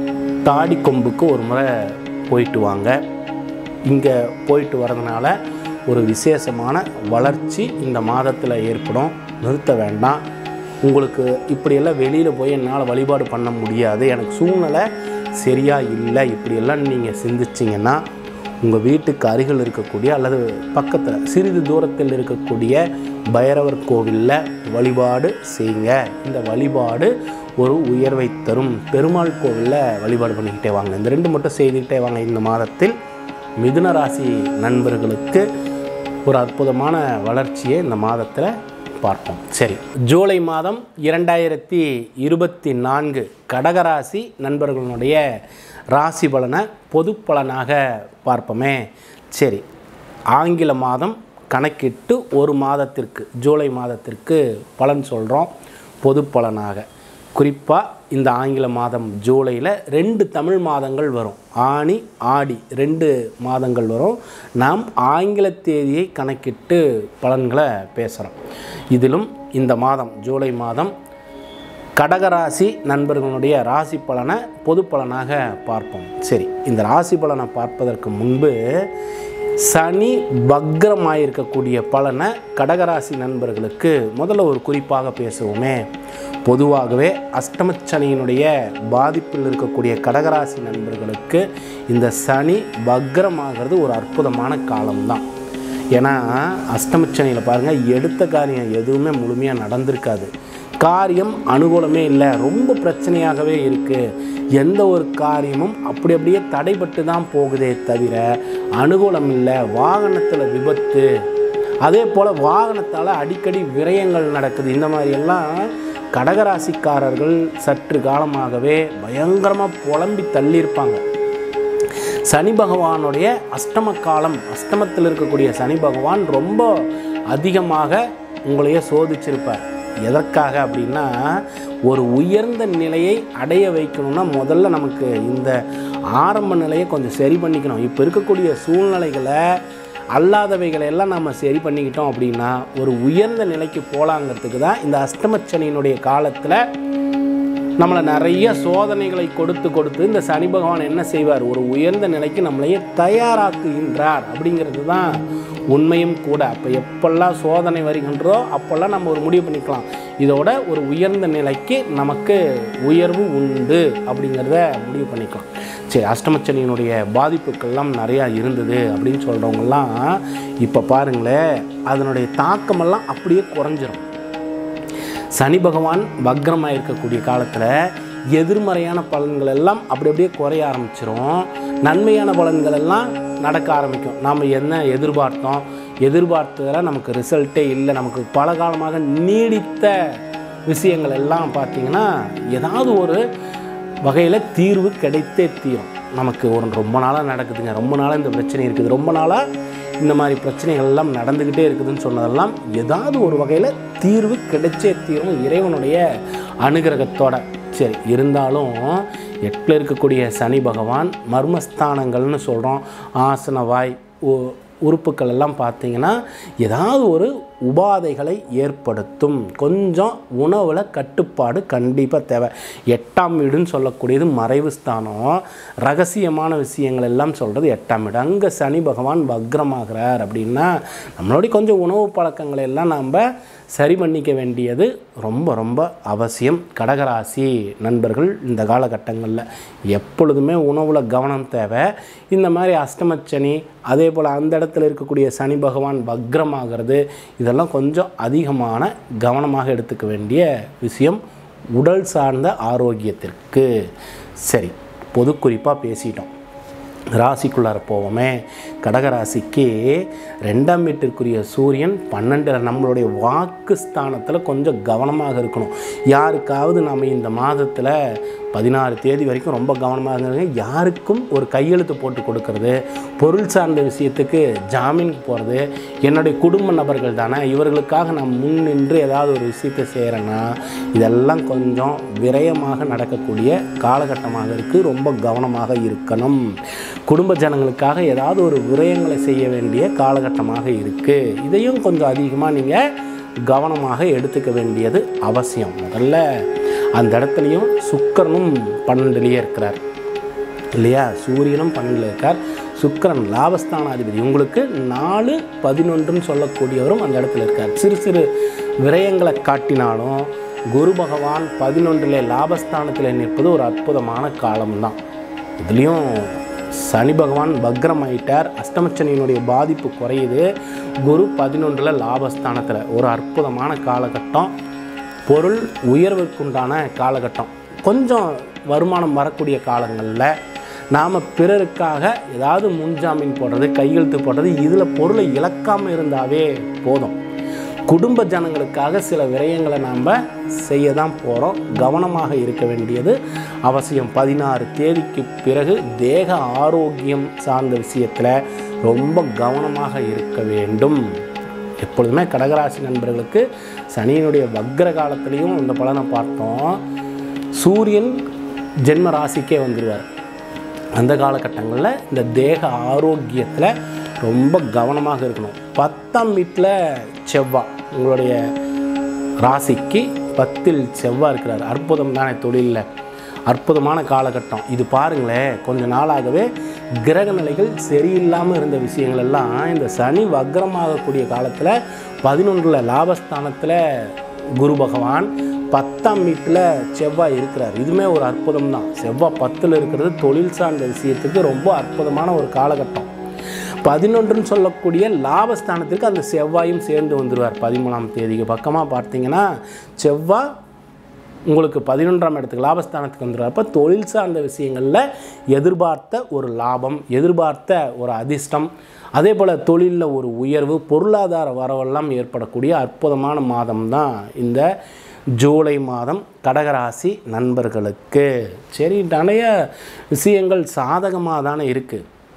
Speaker 2: தாடி கொம்புக்கு ஒரு முறை போயிட்டு வாங்க இங்கே போயிட்டு வரதுனால ஒரு விசேஷமான வளர்ச்சி இந்த மாதத்தில் ஏற்படும் நிறுத்த வேண்டாம் உங்களுக்கு இப்படியெல்லாம் வெளியில் போய் என்னால் வழிபாடு பண்ண முடியாது எனக்கு சூழ்நிலை சரியாக இல்லை இப்படியெல்லாம் நீங்கள் சிந்திச்சிங்கன்னா உங்கள் வீட்டுக்கு அருகில் இருக்கக்கூடிய அல்லது பக்கத்தில் சிறிது தூரத்தில் இருக்கக்கூடிய பைரவர் கோவிலில் வழிபாடு செய்யுங்க இந்த வழிபாடு ஒரு உயர்வை தரும் பெருமாள் கோவிலில் வழிபாடு பண்ணிக்கிட்டே வாங்க இந்த ரெண்டு மட்டும் செய்துக்கிட்டே வாங்க இந்த மாதத்தில் மிதுன ராசி நண்பர்களுக்கு ஒரு அற்புதமான வளர்ச்சியை இந்த மாதத்தில் பார்ப்போம் சரி ஜூலை மாதம் இரண்டாயிரத்தி இருபத்தி நான்கு கடகராசி நண்பர்களுடைய ராசி பலனை பொது பலனாக பார்ப்போமே சரி ஆங்கில மாதம் கணக்கிட்டு ஒரு மாதத்திற்கு ஜூலை மாதத்திற்கு பலன் சொல்கிறோம் பொது பலனாக குறிப்பாக இந்த ஆங்கில மாதம் ஜூலையில் ரெண்டு தமிழ் மாதங்கள் வரும் ஆனி ஆடி ரெண்டு மாதங்கள் வரும் நாம் ஆங்கில தேதியை கணக்கிட்டு பலன்களை பேசுகிறோம் இதிலும் இந்த மாதம் ஜூலை மாதம் கடகராசி நண்பர்களுடைய ராசி பலனை பொது பலனாக பார்ப்போம் சரி இந்த ராசி பலனை பார்ப்பதற்கு முன்பு சனி வக்ரமாயிருக்கக்கூடிய பலனை கடகராசி நண்பர்களுக்கு முதல்ல ஒரு குறிப்பாக பேசுவோமே பொதுவாகவே அஷ்டமச்சனியினுடைய பாதிப்பில் இருக்கக்கூடிய கடகராசி நண்பர்களுக்கு இந்த சனி வக்ரமாகிறது ஒரு அற்புதமான காலம்தான் ஏன்னா அஷ்டமச்சனியில் பாருங்கள் எடுத்த காரியம் எதுவுமே முழுமையாக நடந்திருக்காது காரியம் அனுகூலமே இல்லை ரொம்ப பிரச்சனையாகவே இருக்குது எந்த ஒரு காரியமும் அப்படி அப்படியே தடைபட்டு தான் போகுதே தவிர அனுகூலம் இல்லை வாகனத்தில் விபத்து அதே போல் வாகனத்தால் அடிக்கடி விரயங்கள் நடக்குது இந்த மாதிரியெல்லாம் கடகராசிக்காரர்கள் சற்று காலமாகவே பயங்கரமாக புலம்பி தள்ளியிருப்பாங்க சனி பகவானுடைய அஷ்டம காலம் அஷ்டமத்தில் இருக்கக்கூடிய சனி பகவான் ரொம்ப அதிகமாக உங்களையே சோதிச்சிருப்பார் எதற்காக அப்படின்னா ஒரு உயர்ந்த நிலையை அடைய வைக்கணும்னா முதல்ல நமக்கு இந்த ஆரம்ப நிலையை கொஞ்சம் சரி பண்ணிக்கணும் இப்போ இருக்கக்கூடிய சூழ்நிலைகளை அல்லாதவைகளை எல்லாம் நம்ம சரி பண்ணிக்கிட்டோம் அப்படின்னா ஒரு உயர்ந்த நிலைக்கு போகலாங்கிறதுக்கு தான் இந்த அஷ்டமச்சனியினுடைய காலத்தில் நம்மளை நிறைய சோதனைகளை கொடுத்து கொடுத்து இந்த சனி பகவான் என்ன செய்வார் ஒரு உயர்ந்த நிலைக்கு நம்மளையே தயாராக்குகின்றார் அப்படிங்கிறது தான் உண்மையும் கூட அப்போ எப்பெல்லாம் சோதனை வருகின்றோ அப்போல்லாம் நம்ம ஒரு முடிவு பண்ணிக்கலாம் இதோட ஒரு உயர்ந்த நிலைக்கு நமக்கு உயர்வு உண்டு அப்படிங்கிறத முடிவு பண்ணிக்கலாம் சரி அஷ்டமச்சனியினுடைய பாதிப்புக்கள்லாம் நிறையா இருந்தது அப்படின்னு சொல்கிறவங்கெல்லாம் இப்போ பாருங்களேன் அதனுடைய தாக்கமெல்லாம் அப்படியே குறைஞ்சிரும் சனி பகவான் வக்ரமாக இருக்கக்கூடிய காலத்தில் எதிர்மறையான பலன்கள் எல்லாம் அப்படி அப்படியே குறைய ஆரம்பிச்சிரும் நன்மையான பலன்கள் எல்லாம் நடக்க ஆரம்பிக்கும் நாம் என்ன எதிர்பார்த்தோம் எதிர்பார்த்ததில் நமக்கு ரிசல்ட்டே இல்லை நமக்கு பல காலமாக நீடித்த விஷயங்கள் எல்லாம் பார்த்திங்கன்னா ஏதாவது ஒரு வகையில் தீர்வு கிடைத்தே தீரும் நமக்கு ஒரு ரொம்ப நாளாக நடக்குதுங்க ரொம்ப நாளாக இந்த பிரச்சனை இருக்குது ரொம்ப நாளாக இந்த மாதிரி பிரச்சனைகள் எல்லாம் நடந்துக்கிட்டே இருக்குதுன்னு சொன்னதெல்லாம் ஏதாவது ஒரு வகையில் தீர்வு கிடைச்சே தீரும் இறைவனுடைய அனுகிரகத்தோட சரி இருந்தாலும் எட்டில் இருக்கக்கூடிய சனி பகவான் மர்மஸ்தானங்கள்னு சொல்கிறோம் ஆசனவாய் உ- உறுப்புகள் எல்லாம் பார்த்தீங்கன்னா ஏதாவது ஒரு உபாதைகளை ஏற்படுத்தும் கொஞ்சம் உணவில் கட்டுப்பாடு கண்டிப்பாக தேவை எட்டாம் வீடுன்னு சொல்லக்கூடியது மறைவு ஸ்தானம் ரகசியமான விஷயங்கள் எல்லாம் சொல்கிறது எட்டாம் வீடு அங்கே சனி பகவான் வக்ரமாகிறார் அப்படின்னா நம்மளுடைய கொஞ்சம் உணவு பழக்கங்களை எல்லாம் நாம் சரி பண்ணிக்க வேண்டியது ரொம்ப ரொம்ப அவசியம் கடகராசி நண்பர்கள் இந்த காலகட்டங்களில் எப்பொழுதுமே உணவில் கவனம் தேவை இந்த மாதிரி அஷ்டமச்சனி அதே போல் அந்த இடத்துல இருக்கக்கூடிய சனி பகவான் வக்ரமாகிறது இதெல்லாம் கொஞ்சம் அதிகமான கவனமாக எடுத்துக்க வேண்டிய விஷயம் உடல் சார்ந்த ஆரோக்கியத்திற்கு சரி பொது குறிப்பாக பேசிட்டோம் ராசிக்குள்ளார போவோமே கடகராசிக்கு ரெண்டாம் வீட்டிற்குரிய சூரியன் பன்னெண்டில் நம்மளுடைய வாக்கு ஸ்தானத்தில் கொஞ்சம் கவனமாக இருக்கணும் யாருக்காவது நம்ம இந்த மாதத்தில் பதினாறு தேதி வரைக்கும் ரொம்ப கவனமாக இருங்க யாருக்கும் ஒரு கையெழுத்து போட்டு கொடுக்கறது பொருள் சார்ந்த விஷயத்துக்கு ஜாமீன் போகிறது என்னுடைய குடும்ப நபர்கள் தானே இவர்களுக்காக நான் முன் நின்று ஏதாவது ஒரு விஷயத்தை செய்கிறேன்னா இதெல்லாம் கொஞ்சம் விரயமாக நடக்கக்கூடிய காலகட்டமாக இருக்குது ரொம்ப கவனமாக இருக்கணும் குடும்ப ஜனங்களுக்காக ஏதாவது ஒரு விரயங்களை செய்ய வேண்டிய காலகட்டமாக இருக்குது இதையும் கொஞ்சம் அதிகமாக நீங்கள் கவனமாக எடுத்துக்க வேண்டியது அவசியம் முதல்ல அந்த இடத்துலையும் சுக்கிரனும் பன்னெண்டுலேயே இருக்கிறார் இல்லையா சூரியனும் பன்னெண்டில் இருக்கார் சுக்கிரன் லாபஸ்தானாதிபதி உங்களுக்கு நாலு பதினொன்றுன்னு சொல்லக்கூடியவரும் அந்த இடத்துல இருக்கார் சிறு சிறு விரயங்களை காட்டினாலும் குரு பகவான் பதினொன்றில் லாபஸ்தானத்தில் நிற்பது ஒரு அற்புதமான காலம்தான் இதுலேயும் சனி பகவான் பக்ரம் ஆயிட்டார் அஷ்டமச்சனியினுடைய பாதிப்பு குறையுது குரு பதினொன்றில் லாபஸ்தானத்தில் ஒரு அற்புதமான காலகட்டம் பொருள் உயர்வுக்குண்டான காலகட்டம் கொஞ்சம் வருமானம் வரக்கூடிய காலங்களில் நாம் பிறருக்காக ஏதாவது முன்ஜாமீன் போடுறது கையெழுத்து போடுறது இதில் பொருளை இழக்காமல் இருந்தாவே போதும் குடும்ப ஜனங்களுக்காக சில விரயங்களை நாம் செய்ய தான் போகிறோம் கவனமாக இருக்க வேண்டியது அவசியம் பதினாறு தேதிக்கு பிறகு தேக ஆரோக்கியம் சார்ந்த விஷயத்தில் ரொம்ப கவனமாக இருக்க வேண்டும் எப்பொழுதுமே கடகராசி நண்பர்களுக்கு சனியினுடைய வக்ர காலத்துலேயும் இந்த பலனை பார்த்தோம் சூரியன் ஜென்ம ராசிக்கே வந்துடுவார் அந்த காலகட்டங்களில் இந்த தேக ஆரோக்கியத்தில் ரொம்ப கவனமாக இருக்கணும் பத்தாம் வீட்டில் செவ்வாய் உங்களுடைய ராசிக்கு பத்தில் செவ்வாய் இருக்கிறார் அற்புதம் தானே தொழிலில் அற்புதமான காலகட்டம் இது பாருங்களேன் கொஞ்ச நாளாகவே கிரக நிலைகள் சரியில்லாமல் இருந்த விஷயங்கள் எல்லாம் இந்த சனி வக்ரமாகக்கூடிய காலத்தில் பதினொன்றில் லாபஸ்தானத்தில் குரு பகவான் பத்தாம் வீட்டில் செவ்வாய் இருக்கிறார் இதுவுமே ஒரு அற்புதம் தான் செவ்வாய் பத்தில் இருக்கிறது தொழில் சார்ந்த விஷயத்துக்கு ரொம்ப அற்புதமான ஒரு காலகட்டம் பதினொன்றுன்னு சொல்லக்கூடிய லாபஸ்தானத்திற்கு அந்த செவ்வாயும் சேர்ந்து வந்துடுவார் பதிமூணாம் தேதிக்கு பக்கமாக பார்த்தீங்கன்னா செவ்வாய் உங்களுக்கு பதினொன்றாம் இடத்துக்கு லாபஸ்தானத்துக்கு வந்துடுவார் அப்போ தொழில் சார்ந்த விஷயங்களில் எதிர்பார்த்த ஒரு லாபம் எதிர்பார்த்த ஒரு அதிர்ஷ்டம் அதே போல் தொழிலில் ஒரு உயர்வு பொருளாதார வரவெல்லாம் ஏற்படக்கூடிய அற்புதமான மாதம் தான் இந்த ஜூலை மாதம் கடகராசி நண்பர்களுக்கு சரி நிறைய விஷயங்கள் சாதகமாக தானே இருக்குது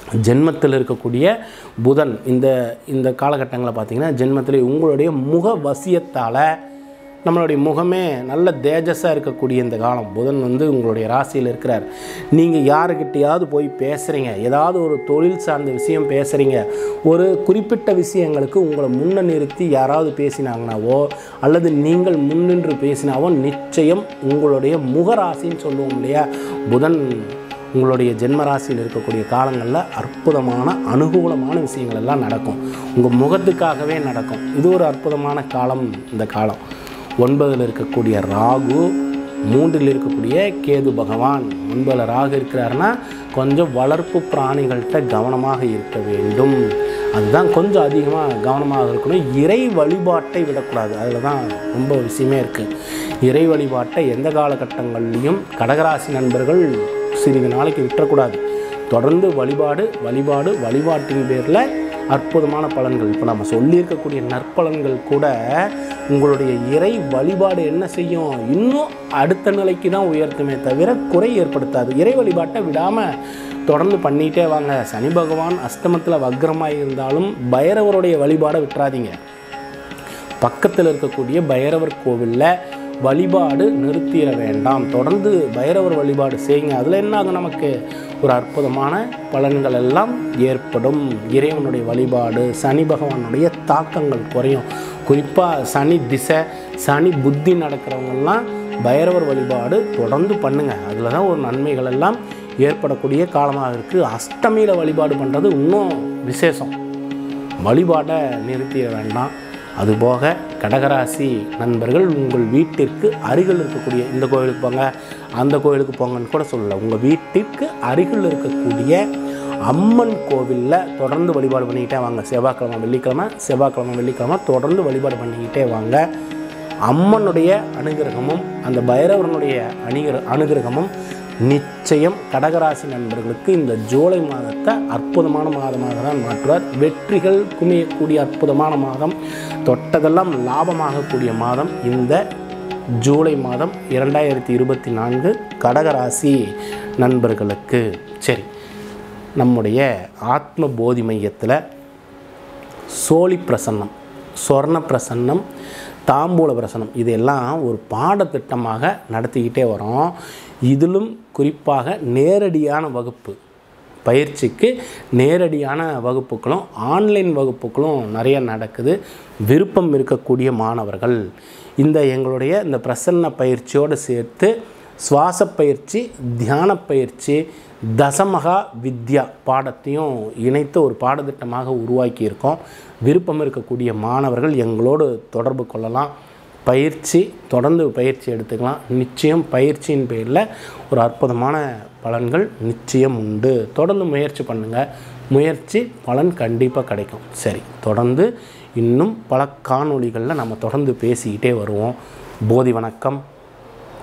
Speaker 2: ஜென்மத்தில் இருக்கக்கூடிய புதன் இந்த இந்த காலகட்டங்களில் பார்த்தீங்கன்னா ஜென்மத்தில் உங்களுடைய முக வசியத்தால் நம்மளுடைய முகமே நல்ல தேஜஸாக இருக்கக்கூடிய இந்த காலம் புதன் வந்து உங்களுடைய ராசியில் இருக்கிறார் நீங்கள் யாருக்கிட்டையாவது போய் பேசுகிறீங்க ஏதாவது ஒரு தொழில் சார்ந்த விஷயம் பேசுகிறீங்க ஒரு குறிப்பிட்ட விஷயங்களுக்கு உங்களை முன்ன நிறுத்தி யாராவது பேசினாங்கனாவோ அல்லது நீங்கள் முன்னின்று பேசினாவோ நிச்சயம் உங்களுடைய முகராசின்னு சொல்லுவோம் இல்லையா புதன் உங்களுடைய ஜென்ம ராசியில் இருக்கக்கூடிய காலங்களில் அற்புதமான அனுகூலமான விஷயங்கள் எல்லாம் நடக்கும் உங்கள் முகத்துக்காகவே நடக்கும் இது ஒரு அற்புதமான காலம் இந்த காலம் ஒன்பதில் இருக்கக்கூடிய ராகு மூன்றில் இருக்கக்கூடிய கேது பகவான் ஒன்பதில் ராகு இருக்கிறாருன்னா கொஞ்சம் வளர்ப்பு பிராணிகள்கிட்ட கவனமாக இருக்க வேண்டும் அதுதான் கொஞ்சம் அதிகமாக கவனமாக இருக்கணும் இறை வழிபாட்டை விடக்கூடாது அதில் தான் ரொம்ப விஷயமே இருக்குது இறை வழிபாட்டை எந்த காலகட்டங்கள்லையும் கடகராசி நண்பர்கள் சிறிது நாளைக்கு விட்டுறக்கூடாது தொடர்ந்து வழிபாடு வழிபாடு வழிபாட்டின் பேரில் அற்புதமான பலன்கள் இப்போ நம்ம சொல்லியிருக்கக்கூடிய நற்பலன்கள் கூட உங்களுடைய இறை வழிபாடு என்ன செய்யும் இன்னும் அடுத்த நிலைக்கு தான் உயர்த்துமே தவிர குறை ஏற்படுத்தாது இறை வழிபாட்டை விடாமல் தொடர்ந்து பண்ணிகிட்டே வாங்க சனி பகவான் அஷ்டமத்தில் வக்ரமாக இருந்தாலும் பைரவருடைய வழிபாடை விட்டுறாதீங்க பக்கத்தில் இருக்கக்கூடிய பைரவர் கோவிலில் வழிபாடு நிறுத்திட வேண்டாம் தொடர்ந்து பைரவர் வழிபாடு செய்யுங்க அதில் என்ன ஆகும் நமக்கு ஒரு அற்புதமான பலன்கள் எல்லாம் ஏற்படும் இறைவனுடைய வழிபாடு சனி பகவானுடைய தாக்கங்கள் குறையும் குறிப்பாக சனி திசை சனி புத்தி நடக்கிறவங்கெல்லாம் பைரவர் வழிபாடு தொடர்ந்து பண்ணுங்க அதில் தான் ஒரு நன்மைகள் எல்லாம் ஏற்படக்கூடிய காலமாக இருக்குது அஷ்டமியில் வழிபாடு பண்ணுறது இன்னும் விசேஷம் வழிபாட்டை நிறுத்திட வேண்டாம் அதுபோக கடகராசி நண்பர்கள் உங்கள் வீட்டிற்கு அருகில் இருக்கக்கூடிய இந்த கோயிலுக்கு போங்க அந்த கோயிலுக்கு போங்கன்னு கூட சொல்லலை உங்கள் வீட்டிற்கு அருகில் இருக்கக்கூடிய அம்மன் கோவிலில் தொடர்ந்து வழிபாடு பண்ணிக்கிட்டே வாங்க செவ்வாய்க்கிழமை வெள்ளிக்கிழமை செவ்வாய்க்கிழமை வெள்ளிக்கிழமை தொடர்ந்து வழிபாடு பண்ணிக்கிட்டே வாங்க அம்மனுடைய அனுகிரகமும் அந்த பைரவரனுடைய அணுகிற அனுகிரகமும் நிச்சயம் கடகராசி நண்பர்களுக்கு இந்த ஜூலை மாதத்தை அற்புதமான மாதமாக தான் மாற்றுவார் வெற்றிகள் குமியக்கூடிய அற்புதமான மாதம் தொட்டதெல்லாம் லாபமாகக்கூடிய மாதம் இந்த ஜூலை மாதம் இரண்டாயிரத்தி இருபத்தி நான்கு கடகராசி நண்பர்களுக்கு சரி நம்முடைய ஆத்ம போதி மையத்தில் சோழி பிரசன்னம் சொர்ண பிரசன்னம் தாம்பூல பிரசன்னம் இதெல்லாம் ஒரு பாடத்திட்டமாக நடத்திக்கிட்டே வரோம் இதிலும் குறிப்பாக நேரடியான வகுப்பு பயிற்சிக்கு நேரடியான வகுப்புகளும் ஆன்லைன் வகுப்புகளும் நிறைய நடக்குது விருப்பம் இருக்கக்கூடிய மாணவர்கள் இந்த எங்களுடைய இந்த பிரசன்ன பயிற்சியோடு சேர்த்து சுவாச பயிற்சி தியான பயிற்சி தசமகா வித்யா பாடத்தையும் இணைத்து ஒரு பாடத்திட்டமாக உருவாக்கியிருக்கோம் விருப்பம் இருக்கக்கூடிய மாணவர்கள் எங்களோடு தொடர்பு கொள்ளலாம் பயிற்சி தொடர்ந்து பயிற்சி எடுத்துக்கலாம் நிச்சயம் பயிற்சியின் பேரில் ஒரு அற்புதமான பலன்கள் நிச்சயம் உண்டு தொடர்ந்து முயற்சி பண்ணுங்கள் முயற்சி பலன் கண்டிப்பாக கிடைக்கும் சரி தொடர்ந்து இன்னும் பல காணொளிகளில் நம்ம தொடர்ந்து பேசிக்கிட்டே வருவோம் போதி வணக்கம்